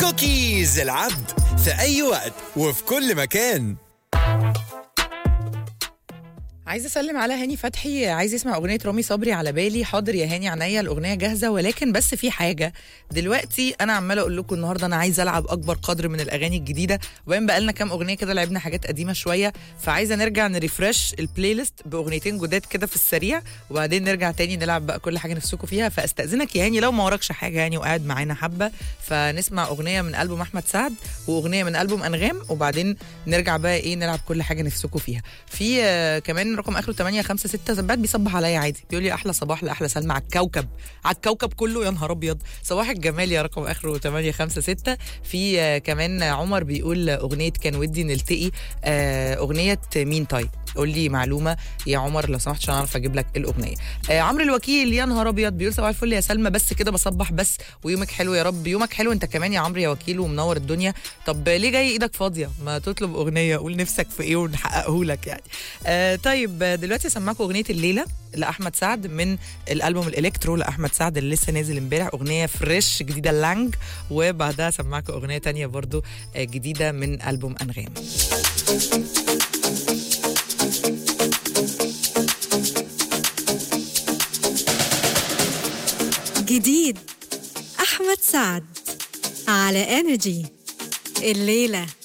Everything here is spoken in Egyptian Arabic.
كوكيز العبد في أي وقت وفي كل مكان عايزه اسلم على هاني فتحي عايز يسمع اغنيه رامي صبري على بالي حاضر يا هاني عينيا الاغنيه جاهزه ولكن بس في حاجه دلوقتي انا عماله اقول لكم النهارده انا عايزه العب اكبر قدر من الاغاني الجديده وبين بقى لنا كام اغنيه كده لعبنا حاجات قديمه شويه فعايزه نرجع نريفرش البلاي ليست باغنيتين جداد كده في السريع وبعدين نرجع تاني نلعب بقى كل حاجه نفسكم فيها فاستاذنك يا هاني لو ما وراكش حاجه يعني وقاعد معانا حبه فنسمع اغنيه من البوم احمد سعد واغنيه من البوم انغام وبعدين نرجع بقى ايه نلعب كل حاجه نفسكم فيها في آه، كمان رقم اخره 8 5 6 زبات بيصبح عليا عادي بيقول لي احلى صباح لاحلى سلمى على الكوكب على الكوكب كله يا نهار ابيض صباح الجمال يا رقم اخره 8 5 6 في آه، كمان عمر بيقول اغنيه كان ودي نلتقي آه، اغنيه مين طيب قول لي معلومه يا عمر لو سمحت عشان اعرف اجيب لك الاغنيه آه عمرو الوكيل يا نهار ابيض بيقول صباح الفل يا سلمى بس كده بصبح بس ويومك حلو يا رب يومك حلو انت كمان يا عمرو يا وكيل ومنور الدنيا طب ليه جاي ايدك فاضيه ما تطلب اغنيه قول نفسك في ايه ونحققه لك يعني آه طيب آه، دلوقتي اسمعكم اغنيه الليله لاحمد سعد من الالبوم الالكترو لاحمد سعد اللي لسه نازل امبارح اغنيه فريش جديده لانج وبعدها اسمعكم اغنيه تانية برضو آه، جديده من البوم انغام جديد أحمد سعد على انرجي الليلة